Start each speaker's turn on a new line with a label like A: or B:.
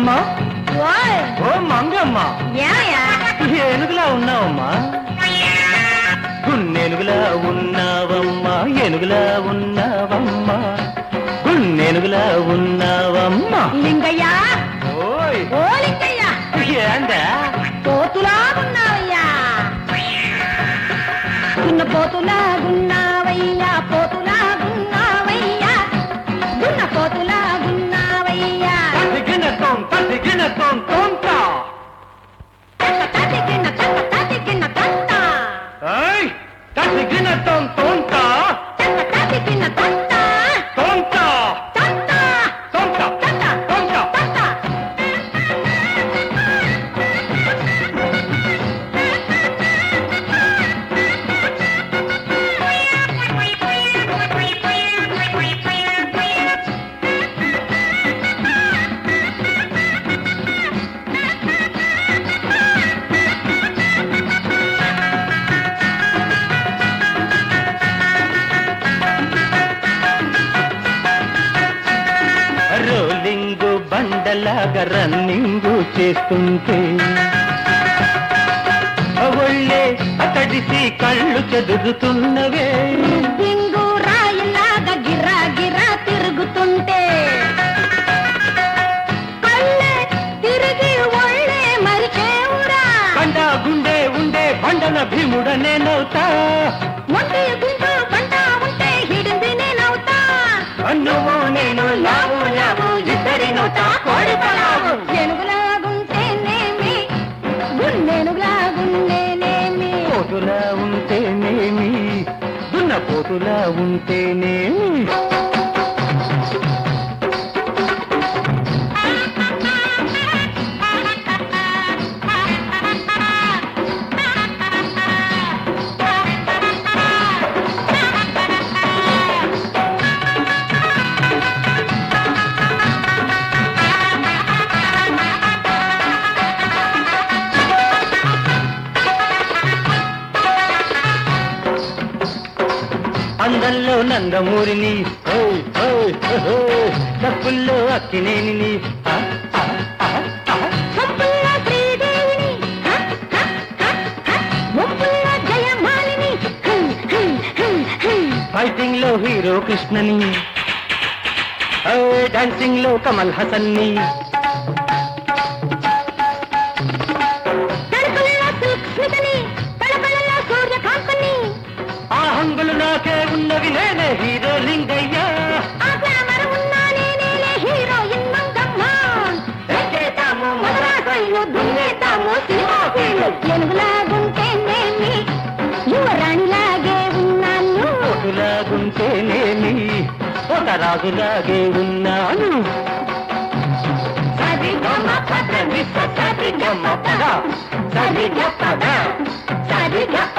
A: మంగమ్మ
B: ఓయ్
A: ఓ మంగమ్మ
B: ఏమయ్యా
A: ఏనుగులా ఉన్నావమ్మా గున్నెనుగులా ఉన్నావమ్మా ఏనుగులా ఉన్నావమ్మా గున్నెనుగులా ఉన్నావమ్మా
B: లింగయ్య
A: ఓయ్
B: ఓ లింగయ్య
A: ఏందా
B: పోతులాగున్నావయ్యా చిన్న పోతులాగున్నావయ్యా పోతులాగున్నావయ్యా గున్న పోతులాగున్నావయ్యా
A: తదిగినతోం తదిగినతోం తోంతా
B: తక్క తదిగిన తక్క తదిగిన తత్త
A: ఏయ్ తదిగినతోం తోంతా
B: తక్క తదిగిన తత్త
A: తోంతా
B: తత్త
A: తోంతా
B: తత్త
A: తోంతా
B: తత్త
A: రోలింగ్ బండలాగా రన్నింగ్ చేస్తుంటే ఒళ్ళే అతడిసి కళ్ళు చెదురుతున్నవే
B: దింగు రాయిలాగా గిరా గిరా తిరుగుతుంటే కళ్ళే తిరిగి ఒళ్ళే మరిచేవురా
A: బండ గుండె ఉండే బండన భీముడ నేనవుతా
B: మొండి గుండు బండ ఉంటే హిడింది నేనవుతా
A: నువ్వు నేను లావు లావు ఇద్దరి నోట కోడి పలావు
B: ఏనుగులాగుంటేనేమి గుండెనుగులాగుండేనేమి
A: పోతులా ఉంటేనేమి దున్న పోతులా ఉంటేనేమి అందంలో నందమూరిని ఓయ్, ఓయ్, ఓయ్, డబ్బుల్లో అక్కినేని ఆ, ఆ, ఆ, ఆ.
B: సంపుల్లో శ్రీదేవిని హ, హ, హ, హ. ముప్పుల్లో జయమాలిని హం, హం, హం, హం.
A: ఫైటింగ్ లో హీరో కృష్ణని డాన్సింగ్ లో కమల్ హసన్ని
B: తలుపుల్లో సిల్క్ స్మితని తలపలలో సూర్యకాంతని
A: ఆ హంగులు నాకే ఉన్నవి నేనే హీరో లింగయ్యా
B: ఆ గ్లామర్ ఉన్నా నేనేలే హీరోయిన్ మంగమ్మ ఎక్కేతాము మదరాసైలు దున్నేతాము సినిమా ఫీల్డ్ ఎనుగులాగుంటేనేమి యువరాణిలాగే ఉన్నాను
A: పోతులాగుంటేనేమి ఒక రాజులాగే ఉన్నాను
B: సరిగమ పద నిస్స సరిగమ పద సరిగ పద సరిగ